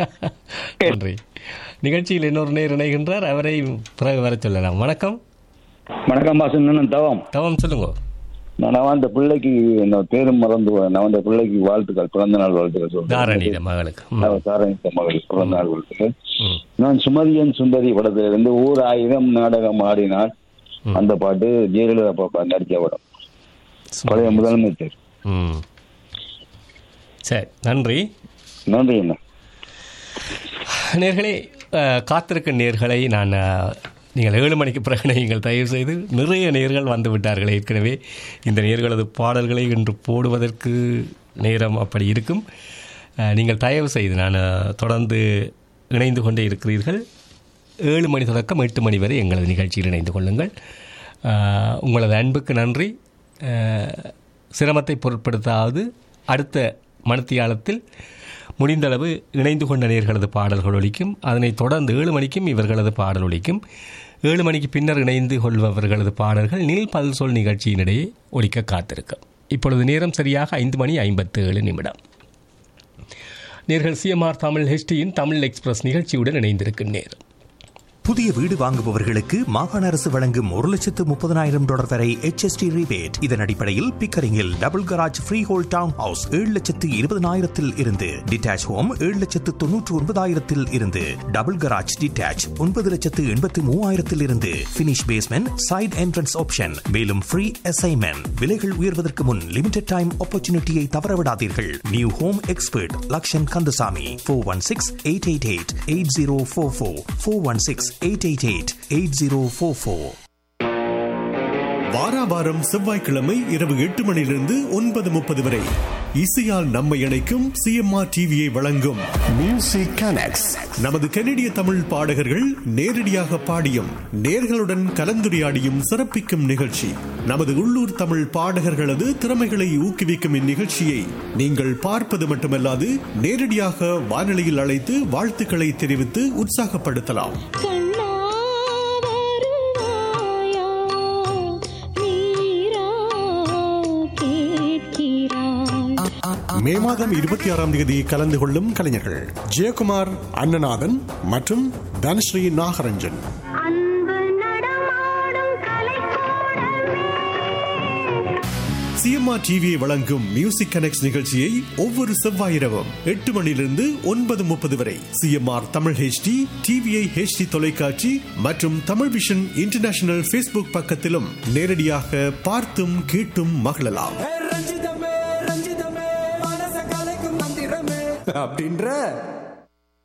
நன்றி நிகழ்ச்சியில் இன்னொரு நேர் இணைகின்றார் அவரை பிறகு வர சொல்லலாம் வணக்கம் வணக்கம் பாசன் நான் தவம் தவம் சொல்லுங்க நான் அந்த பிள்ளைக்கு என்ன பேரும் மறந்து போனேன். நான் அந்த பிள்ளைக்கு வாழ்த்துக்கள் பிறந்த நாள் வாழ்த்துக்கள் தாரணி சொல்றேன் மகளுக்கு ம். நான் தாரணித்த மகள் பிறந்த நாள் வாழ்த்துக்கள் ம். நான் சுமதியன் சுந்தரி படத்திலிருந்து ஊர் ஆயிரம் நாடகம் ஆடினார் ம். அந்த பாட்டு ஜெயலலிதா பாப்பா நடிச்ச படம் பழைய முதலமைச்சர் ம் சரி நன்றி நன்றி என்ன நேர்களே அஹ், காத்திருக்கும் நேர்களை நான் அஹ், நீங்கள் ஏழு மணிக்கு பிறகு நீங்கள் தயவு செய்து நிறைய நேர்கள் வந்து விட்டார்கள் ஏற்கனவே இந்த நேர்களது பாடல்களை இன்று போடுவதற்கு நேரம் அப்படி இருக்கும் அஹ், நீங்கள் தயவு செய்து நான் அஹ், தொடர்ந்து இணைந்து கொண்டே இருக்கிறீர்கள் ஏழு மணி தொடக்கம் எட்டு மணி வரை எங்களது நிகழ்ச்சியில் இணைந்து கொள்ளுங்கள் அஹ், உங்களது அன்புக்கு நன்றி அஹ், சிரமத்தை பொருட்படுத்தாது அடுத்த மணித்தியாலத்தில் முடிந்தளவு இணைந்து கொண்ட நேர்களது பாடல்கள் ஒலிக்கும் அதனைத் தொடர்ந்து ஏழு மணிக்கும் இவர்களது பாடல் ஒலிக்கும் ஏழு மணிக்கு பின்னர் இணைந்து கொள்பவர்களது பாடல்கள் நில் பல் சொல் நிகழ்ச்சியினிடையே ஒலிக்க காத்திருக்கும் இப்பொழுது நேரம் சரியாக ஐந்து மணி ஐம்பத்து ஏழு நிமிடம் நேர்கள் சிஎம்ஆர் தமிழ் ஹெச்டியின் தமிழ் எக்ஸ்பிரஸ் நிகழ்ச்சியுடன் இணைந்திருக்கும் நேரம் புதிய வீடு வாங்குபவர்களுக்கு மாகாண அரசு வழங்கும் ஒரு லட்சத்து முப்பதனாயிரம் டாலர் வரை HST rebate இதன் அடிப்படையில் பிக்கரிங்கில் double garage freehold townhouse ஏழு லட்சத்து இருபதனாயிரத்தில் இருந்து டிட்டாச் ஹோம் ஏழு லட்சத்து தொன்னூற்று ஒன்பதாயிரத்தில் இருந்து டபுள் கராஜ் டிட்டாச் ஒன்பது லட்சத்து எண்பத்து மூவாயிரத்தில் இருந்து finish basement side entrance option மேலும் ஃப்ரீ அசைன்மெண்ட் விலைகள் உயர்வதற்கு முன் லிமிடெட் டைம் ஆப்பர்ச்சுனிட்டியை தவறவிடாதீர்கள் new home expert Lakshan Kandasamy four one six eight eight eight eight zero four four four one six eight eight eight eight zero four four வாராவாரம் செவ்வாய்க்கிழமை இரவு எட்டு மணியிலிருந்து ஒன்பது முப்பது வரை இசையால் நம்மை இணைக்கும் சிஎம்ஆர் டிவியை வழங்கும் மியூசிக் கனெக்ட்ஸ் நமது கனடிய தமிழ் பாடகர்கள் நேரடியாக பாடியும் நேர்களுடன் கலந்துரையாடியும் சிறப்பிக்கும் நிகழ்ச்சி நமது உள்ளூர் தமிழ் பாடகர்களது திறமைகளை ஊக்குவிக்கும் இந்நிகழ்ச்சியை நீங்கள் பார்ப்பது மட்டுமல்லாது நேரடியாக வானொலியில் அழைத்து வாழ்த்துக்களை தெரிவித்து உற்சாகப்படுத்தலாம் கண்ணா வருவாயா நீரா கேட்கிறாய் மே மாதம் இருபத்தி ஆறாம் தேதி கலந்து கொள்ளும் கலைஞர்கள் ஜெயக்குமார் அண்ணநாதன் மற்றும் தனஸ்ரீ நாகரஞ்சன் அன்பு நடமாடும் கலைக்கூடமே சிஎம்ஆர் டிவியை வழங்கும் மியூசிக் கனெக்ட் நிகழ்ச்சியை ஒவ்வொரு செவ்வாய் இரவும் எட்டு மணியிலிருந்து ஒன்பது முப்பது வரை CMR Tamil HD TVI HD தொலைக்காட்சி மற்றும் தமிழ் விஷன் இன்டர்நேஷனல் ஃபேஸ்புக் பக்கத்திலும் நேரடியாக பார்த்தும் கேட்டும் மகிழலாம் ரஞ்சிதமே ரஞ்சிதமே மனச கலைக்கும் மந்திரமே அப்படின்ற